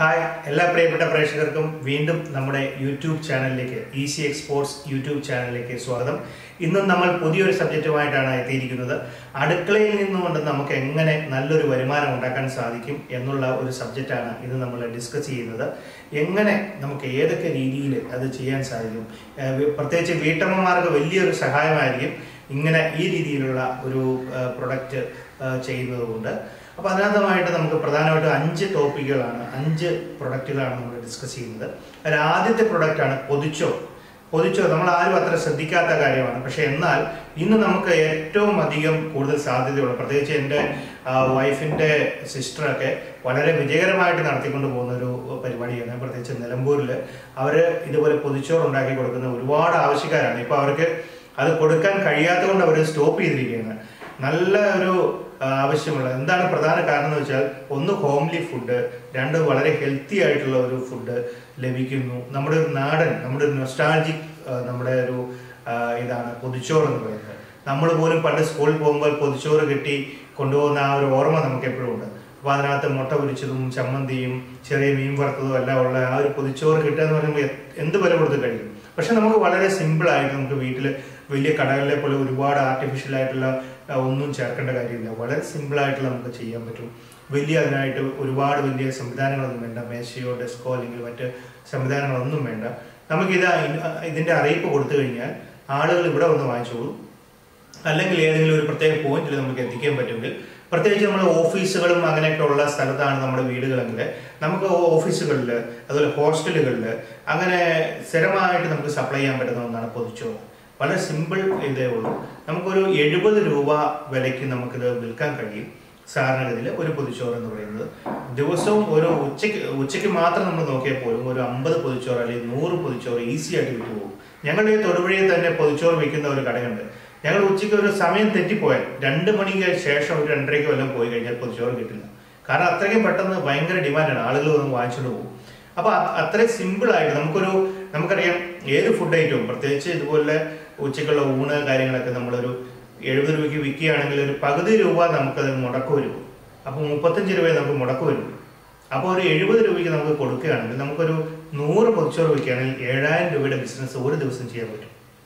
hi എല്ലാ പ്രിയപ്പെട്ട പ്രേക്ഷകർക്കും വീണ്ടും നമ്മുടെ യൂട്യൂബ് ചാനലിലേക്ക് ഈസി എക്സ്പോർട്സ് യൂട്യൂബ് ചാനലിലേക്ക് സ്വാഗതം ഇന്നും നമ്മൾ പുതിയൊരു സബ്ജക്റ്റുമായിട്ടാണ് എത്തിയിരിക്കുന്നത് അടുക്കളയിൽ നിന്നുകൊണ്ട് നമുക്ക് എങ്ങനെ നല്ലൊരു വരുമാനം ഉണ്ടാക്കാൻ സാധിക്കും എന്നുള്ള ഒരു സബ്ജക്റ്റാണ് ഇന്ന് നമ്മൾ ഡിസ്കസ് ചെയ്യുന്നത് എങ്ങനെ നമുക്ക് ഏതൊക്കെ രീതിയിൽ അത് ചെയ്യാൻ സാധിക്കും ഏഹ് വി- പ്രത്യേകിച്ച് വീട്ടമ്മമാർക്ക് വലിയൊരു സഹായമായിരിക്കും ഇങ്ങനെ ഈ രീതിയിലുള്ള ഒരു പ്രൊഡക്റ്റ് ചെയ്യുന്നത് കൊണ്ട് അപ്പോൾ അതിനകത്തുമായിട്ട് നമുക്ക് പ്രധാനമായിട്ടും അഞ്ച് ടോപ്പിക്കുകളാണ് അഞ്ച് പ്രൊഡക്റ്റുകളാണ് നമ്മൾ ഡിസ്കസ് ചെയ്യുന്നത് അതിൽ ആദ്യത്തെ പ്രൊഡക്റ്റാണ് പൊതിച്ചോ പൊതിച്ചോ നമ്മൾ ആരും അത്ര ശ്രദ്ധിക്കാത്ത കാര്യമാണ് പക്ഷെ എന്നാൽ ഇന്ന് നമുക്ക് ഏറ്റവും അധികം കൂടുതൽ സാധ്യതയുള്ള പ്രത്യേകിച്ച് എൻ്റെ വൈഫിൻ്റെ സിസ്റ്ററൊക്കെ വളരെ വിജയകരമായിട്ട് നടത്തിക്കൊണ്ട് പോകുന്ന ഒരു പരിപാടിയാണ് പ്രത്യേകിച്ച് നിലമ്പൂരിൽ അവർ ഇതുപോലെ പൊതിച്ചോറ് ഉണ്ടാക്കി കൊടുക്കുന്ന ഒരുപാട് ആവശ്യക്കാരാണ് ഇപ്പോൾ അവർക്ക് അത് കൊടുക്കാൻ കഴിയാത്തത് കൊണ്ട് അവർ സ്റ്റോപ്പ് ചെയ്തിരിക്കുകയാണ് നല്ല ഒരു ആ, ആവശ്യമുള്ള എന്താണ് പ്രധാന കാരണം എന്ന് വെച്ചാൽ ഒന്ന് ഹോംലി ഫുഡ് രണ്ട് വളരെ ഹെൽത്തി ആയിട്ടുള്ള ഒരു ഫുഡ് ലഭിക്കുന്നു നമ്മുടെ ഒരു നാടൻ നമ്മുടെ ഒരു നൊസ്റ്റാൾജിക് നമ്മുടെ ഒരു ആ, ഇതാണ് പൊതിച്ചോറ് എന്ന് പറയുന്നത് നമ്മൾ പോലും പണ്ട് സ്കൂളിൽ പോകുമ്പോൾ പൊതിച്ചോറ് കിട്ടി കൊണ്ടുപോകുന്ന ആ ഒരു ഓർമ്മ നമുക്ക് എപ്പോഴും ഉണ്ട് അപ്പോൾ അതിനകത്ത് മുട്ട പൊരിച്ചതും ചമ്മന്തിയും ചെറിയ മീൻ വറുത്തതും എല്ലാം ഉള്ള ആ ഒരു പൊതിച്ചോറ് കിട്ടുക എന്ന് പറയുമ്പോൾ എ- എന്ത് വില കൊടുത്ത് കഴിയും പക്ഷെ നമുക്ക് വളരെ സിമ്പിൾ ആയിട്ട് നമുക്ക് വീട്ടിൽ വലിയ കടകളിലെ പോലെ ഒരുപാട് ആർട്ടിഫിഷ്യൽ ആയിട്ടുള്ള ആ, ഒന്നും ചേർക്കേണ്ട കാര്യമില്ല വളരെ സിമ്പിൾ ആയിട്ട് നമുക്ക് ചെയ്യാൻ പറ്റും വലിയ അതിനായിട്ട് ഒരുപാട് വലിയ സംവിധാനങ്ങളൊന്നും വേണ്ട മേശയോ ഡെസ്കോ അല്ലെങ്കിൽ മറ്റ് സംവിധാനങ്ങളൊന്നും വേണ്ട നമുക്കിത് അയി- ഇതിന്റെ അറിയിപ്പ് കൊടുത്തു കഴിഞ്ഞാൽ ആളുകൾ ഇവിടെ വന്ന് വാങ്ങിച്ചോളൂ അല്ലെങ്കിൽ ഏതെങ്കിലും ഒരു പ്രത്യേക പോയിന്റിൽ നമുക്ക് എത്തിക്കാൻ പറ്റുമെങ്കിൽ പ്രത്യേകിച്ച് നമ്മൾ ഓഫീസുകളും അങ്ങനെയൊക്കെ ഉള്ള സ്ഥലത്താണ് നമ്മുടെ വീടുകളെങ്കിൽ നമുക്ക് ഓഫീസുകളിൽ അതുപോലെ ഹോസ്റ്റലുകളിൽ അങ്ങനെ സ്ഥിരമായിട്ട് നമുക്ക് സപ്ലൈ ചെയ്യാൻ പറ്റുന്ന ഒന്നാണ് പൊതിച്ചോറ് വളരെ സിമ്പിൾ ഇതേ ഉള്ളൂ നമുക്കൊരു എഴുപത് രൂപ വിലയ്ക്ക് നമുക്കിത് വിൽക്കാൻ കഴിയും സാധാരണഗതിയിൽ ഒരു പൊതിച്ചോറ് എന്ന് പറയുന്നത് ദിവസവും ഒരു ഉച്ചയ്ക്ക് ഉച്ചയ്ക്ക് മാത്രം നമ്മൾ നോക്കിയാൽ പോലും ഒരു അമ്പത് പൊതിച്ചോറ് അല്ലെങ്കിൽ നൂറ് പൊതിച്ചോറ് ഈസി ആയിട്ട് വിട്ടു പോകും ഞങ്ങളുടെ ഈ തൊടുപുഴയിൽ തന്നെ പൊതിച്ചോറ് വിൽക്കുന്ന ഒരു കടയുണ്ട് ഞങ്ങൾ ഉച്ചയ്ക്ക് ഒരു സമയം തെറ്റിപ്പോയാൽ രണ്ട് മണിക്ക് ശേഷം ഒരു രണ്ടരയ്ക്ക് വല്ലതും പോയി കഴിഞ്ഞാൽ പൊതിച്ചോറ് കിട്ടില്ല കാരണം അത്രയ്ക്കും പെട്ടെന്ന് ഭയങ്കര ഡിമാൻഡാണ് ആളുകൾ വന്ന് വാങ്ങിച്ചുകൊണ്ട് പോകും അപ്പൊ അത് അത്രയും സിമ്പിൾ ആയിട്ട് നമുക്കൊരു നമുക്കറിയാം ഏത് ഫുഡ് ഐറ്റവും പ്രത്യേകിച്ച് ഇതുപോലെ ഉച്ചയ്ക്കുള്ള ഊണ് കാര്യങ്ങളൊക്കെ നമ്മളൊരു എഴുപത് രൂപയ്ക്ക് വിൽക്കുകയാണെങ്കിൽ ഒരു പകുതി രൂപ നമുക്കത് മുടക്ക് വരും അപ്പൊ മുപ്പത്തഞ്ച് രൂപയെ നമുക്ക് മുടക്ക് വരും അപ്പോൾ ഒരു എഴുപത് രൂപയ്ക്ക് നമുക്ക് കൊടുക്കുകയാണെങ്കിൽ നമുക്കൊരു നൂറ് പൊതിച്ചോറ് വിൽക്കുകയാണെങ്കിൽ ഏഴായിരം രൂപയുടെ ബിസിനസ് ഒരു ദിവസം ചെയ്യാൻ പറ്റും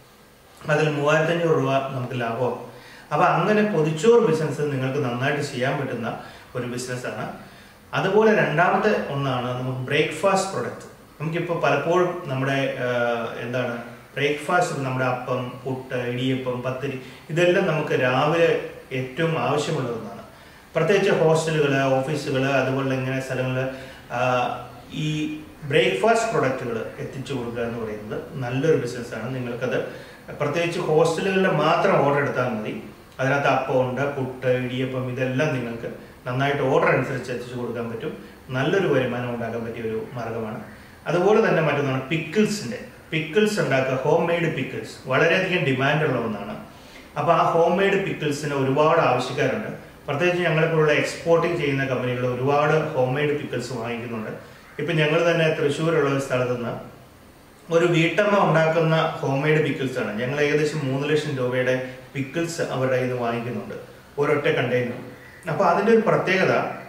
അതിൽ മൂവായിരത്തഞ്ഞൂറ് രൂപ നമുക്ക് ലാഭമാകും അപ്പൊ അങ്ങനെ പൊതിച്ചോറ് ബിസിനസ് നിങ്ങൾക്ക് നന്നായിട്ട് ചെയ്യാൻ പറ്റുന്ന ഒരു ബിസിനസ്സാണ് അതുപോലെ രണ്ടാമത്തെ ഒന്നാണ് നമുക്ക് ബ്രേക്ക്ഫാസ്റ്റ് പ്രൊഡക്റ്റ് നമുക്കിപ്പോൾ പലപ്പോഴും നമ്മുടെ ആ, എന്താണ് ബ്രേക്ക്ഫാസ്റ്റ് നമ്മുടെ അപ്പം പുട്ട് ഇടിയപ്പം പത്തിരി ഇതെല്ലാം നമുക്ക് രാവിലെ ഏറ്റവും ആവശ്യമുള്ള ഒന്നാണ് പ്രത്യേകിച്ച് ഹോസ്റ്റലുകൾ ഓഫീസുകൾ അതുപോലെ ഇങ്ങനെ സ്ഥലങ്ങൾ ഈ ബ്രേക്ക്ഫാസ്റ്റ് പ്രൊഡക്റ്റുകൾ എത്തിച്ചു കൊടുക്കുക എന്ന് പറയുന്നത് നല്ലൊരു ബിസിനസ്സാണ് നിങ്ങൾക്കത് പ്രത്യേകിച്ച് ഹോസ്റ്റലുകളിൽ മാത്രം ഓർഡർ എടുത്താൽ മതി അതിനകത്ത് അപ്പമുണ്ട് പുട്ട് ഇടിയപ്പം ഇതെല്ലാം നിങ്ങൾക്ക് നന്നായിട്ട് ഓർഡർ അനുസരിച്ച് എത്തിച്ചു കൊടുക്കാൻ പറ്റും നല്ലൊരു വരുമാനം ഉണ്ടാക്കാൻ പറ്റിയ ഒരു മാർഗമാണ് അതുപോലെ തന്നെ മറ്റൊന്നാണ് പിക്കിൾസിന്റെ പിക്കിൾസ് ഉണ്ടാക്കുക ഹോം മെയ്ഡ് പിക്കിൾസ് വളരെയധികം ഡിമാൻഡുള്ള ഒന്നാണ് അപ്പോൾ ആ ഹോം മെയ്ഡ് പിക്കിൾസിന് ഒരുപാട് ആവശ്യക്കാരുണ്ട് പ്രത്യേകിച്ച് ഞങ്ങളെപ്പോലുള്ള എക്സ്പോർട്ടിങ് ചെയ്യുന്ന കമ്പനികൾ ഒരുപാട് ഹോം മെയ്ഡ് പിക്കിൾസ് വാങ്ങിക്കുന്നുണ്ട് ഇപ്പം ഞങ്ങൾ തന്നെ തൃശ്ശൂരുള്ള ഒരു സ്ഥലത്ത് നിന്ന് ഒരു വീട്ടമ്മ ഉണ്ടാക്കുന്ന ഹോം മെയ്ഡ് പിക്കിൾസ് ആണ് ഞങ്ങൾ ഏകദേശം മൂന്ന് ലക്ഷം രൂപയുടെ പിക്കിൾസ് അവരുടെ കയ്യിൽ നിന്ന് വാങ്ങിക്കുന്നുണ്ട് ഒരൊറ്റ കണ്ടെയ്നർ അപ്പോൾ അതിൻ്റെ ഒരു പ്രത്യേകത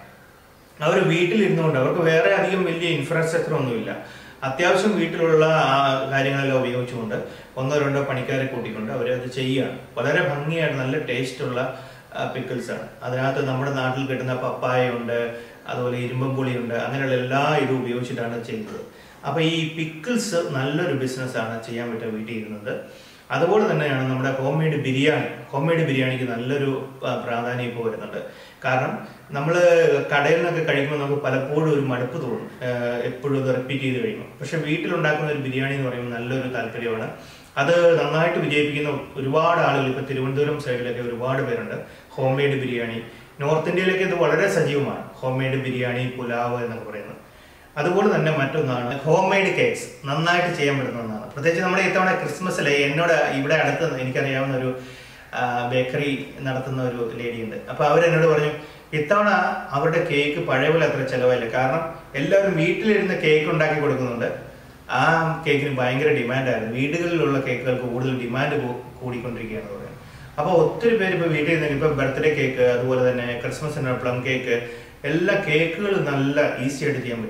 അവർ വീട്ടിലിരുന്നുകൊണ്ട് അവർക്ക് വേറെ അധികം വലിയ ഇൻഫ്രാസ്ട്രക്ചർ ഒന്നുമില്ല അത്യാവശ്യം വീട്ടിലുള്ള ആ കാര്യങ്ങളെല്ലാം ഉപയോഗിച്ചുകൊണ്ട് ഒന്നോ രണ്ടോ പണിക്കാരെ കൂട്ടിക്കൊണ്ട് അവരത് ചെയ്യുകയാണ് വളരെ ഭംഗിയായിട്ട് നല്ല ടേസ്റ്റുള്ള പിക്കിൾസ് ആണ് അതിനകത്ത് നമ്മുടെ നാട്ടിൽ കിട്ടുന്ന പപ്പായയുണ്ട് അതുപോലെ ഇരുമ്പമ്പുളിയുണ്ട് അങ്ങനെയുള്ള എല്ലാ ഇതും ഉപയോഗിച്ചിട്ടാണ് ചെയ്യുന്നത് അപ്പൊ ഈ പിക്കിൾസ് നല്ലൊരു ബിസിനസ്സാണ് ചെയ്യാൻ പറ്റുക വീട്ടിൽ ഇരുന്നത് അതുപോലെ തന്നെയാണ് നമ്മുടെ home made biryani home made ബിരിയാണിക്ക് നല്ലൊരു ആ, പ്രാധാന്യം ഇപ്പോൾ വരുന്നുണ്ട് കാരണം നമ്മൾ കടയിൽ നിന്നൊക്കെ കഴിക്കുമ്പോൾ നമുക്ക് പലപ്പോഴും ഒരു മടുപ്പ് തോന്നും ആഹ് എപ്പോഴും അത് റിപ്പീറ്റ് ചെയ്ത് കഴിയുമ്പോൾ പക്ഷെ വീട്ടിലുണ്ടാക്കുന്ന ഒരു ബിരിയാണി എന്ന് പറയുമ്പോൾ നല്ലൊരു താല്പര്യമാണ് അത് നന്നായിട്ട് വിജയിപ്പിക്കുന്ന ഒരുപാട് ആളുകൾ ഇപ്പൊ തിരുവനന്തപുരം സൈഡിലൊക്കെ ഒരുപാട് പേരുണ്ട് ഹോം മെയ്ഡ് ബിരിയാണി നോർത്ത് ഇന്ത്യയിലൊക്കെ ഇത് വളരെ സജീവമാണ് ഹോം മെയ്ഡ് ബിരിയാണി പുലാവ് എന്നൊക്കെ പറയുന്നത് അതുപോലെ തന്നെ മറ്റൊന്നാണ് ഹോം മെയ്ഡ് കേക്ക്സ് നന്നായിട്ട് ചെയ്യാൻ പറ്റുന്ന ഒന്നാണ് പ്രത്യേകിച്ച് നമ്മുടെ ഇത്തവണ ക്രിസ്മസിലെ എന്നോട് ഇവിടെ അടുത്ത് എനിക്കറിയാവുന്ന ഒരു ബേക്കറി നടത്തുന്ന ഒരു ലേഡി ഉണ്ട് അപ്പൊ അവരെന്നോട് പറഞ്ഞു ഇത്തവണ അവരുടെ കേക്ക് പഴയ പോലെ അത്ര ചെലവായില്ല കാരണം എല്ലാവരും വീട്ടിലിരുന്ന് കേക്ക് ഉണ്ടാക്കി കൊടുക്കുന്നുണ്ട് ആ കേക്കിന് ഭയങ്കര ഡിമാൻഡായിരുന്നു വീടുകളിലുള്ള കേക്കുകൾക്ക് കൂടുതൽ ഡിമാൻഡ് കൂടിക്കൊണ്ടിരിക്കുകയാണ് പറയുന്നത് അപ്പോൾ ഒത്തിരി പേര് ഇപ്പോൾ വീട്ടിൽ നിന്ന് ഇപ്പോൾ ബർത്ത്ഡേ കേക്ക് അതുപോലെ തന്നെ ക്രിസ്മസിന് പ്ലം കേക്ക് എല്ലാ കേക്കുകൾ നല്ല ഈസി ആയിട്ട് ചെയ്യാൻ പറ്റും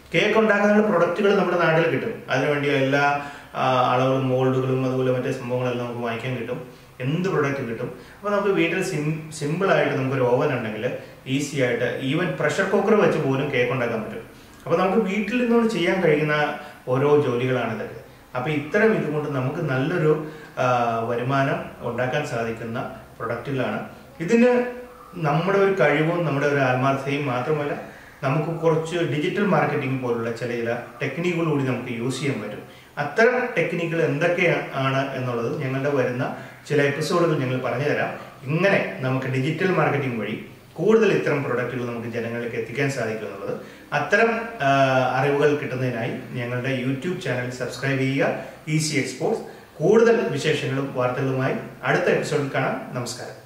കേക്ക് ഉണ്ടാക്കാനുള്ള പ്രൊഡക്റ്റുകൾ നമ്മുടെ നാട്ടിൽ കിട്ടും അതിനുവേണ്ടി എല്ലാ ആ, അളവുകളും മോൾഡുകളും അതുപോലെ മറ്റേ സംഭവങ്ങളെല്ലാം നമുക്ക് വാങ്ങിക്കാൻ കിട്ടും എന്ത് പ്രൊഡക്റ്റും കിട്ടും അപ്പോൾ നമുക്ക് വീട്ടിൽ സിം സിമ്പിൾ ആയിട്ട് നമുക്കൊരു ഓവൻ ഉണ്ടെങ്കിൽ ഈസി ആയിട്ട് ഈവൻ പ്രഷർ കുക്കർ വെച്ച് പോലും കേക്ക് ഉണ്ടാക്കാൻ പറ്റും അപ്പോൾ നമുക്ക് വീട്ടിൽ നിന്നുകൊണ്ട് ചെയ്യാൻ കഴിയുന്ന ഓരോ ജോലികളാണ് ഇതൊക്കെ അപ്പോൾ ഇത്തരം ഇതുകൊണ്ട് നമുക്ക് നല്ലൊരു ആ, വരുമാനം ഉണ്ടാക്കാൻ സാധിക്കുന്ന പ്രൊഡക്റ്റുകളാണ് ഇതിന് നമ്മുടെ ഒരു കഴിവും നമ്മുടെ ഒരു ആത്മാർത്ഥതയും മാത്രമല്ല നമുക്ക് കുറച്ച് ഡിജിറ്റൽ മാർക്കറ്റിംഗ് പോലുള്ള ചില ചില ടെക്നിക്കുകൾ കൂടി നമുക്ക് യൂസ് ചെയ്യാൻ പറ്റും അത്തരം ടെക്നിക്കുകൾ എന്തൊക്കെയാണ് എന്നുള്ളത് ഞങ്ങളുടെ വരുന്ന ചില എപ്പിസോഡുകൾ ഞങ്ങൾ പറഞ്ഞു തരാം ഇങ്ങനെ നമുക്ക് ഡിജിറ്റൽ മാർക്കറ്റിംഗ് വഴി കൂടുതൽ ഇത്തരം പ്രൊഡക്റ്റുകൾ നമുക്ക് ജനങ്ങളിലേക്ക് എത്തിക്കാൻ സാധിക്കും എന്നുള്ളത് അത്തരം ആ, അറിവുകൾ കിട്ടുന്നതിനായി ഞങ്ങളുടെ യൂട്യൂബ് ചാനൽ സബ്സ്ക്രൈബ് ചെയ്യുക ഈസി എക്സ്പോർട്സ് കൂടുതൽ വിശേഷങ്ങളും വാർത്തകളുമായി അടുത്ത എപ്പിസോഡിൽ കാണാം നമസ്കാരം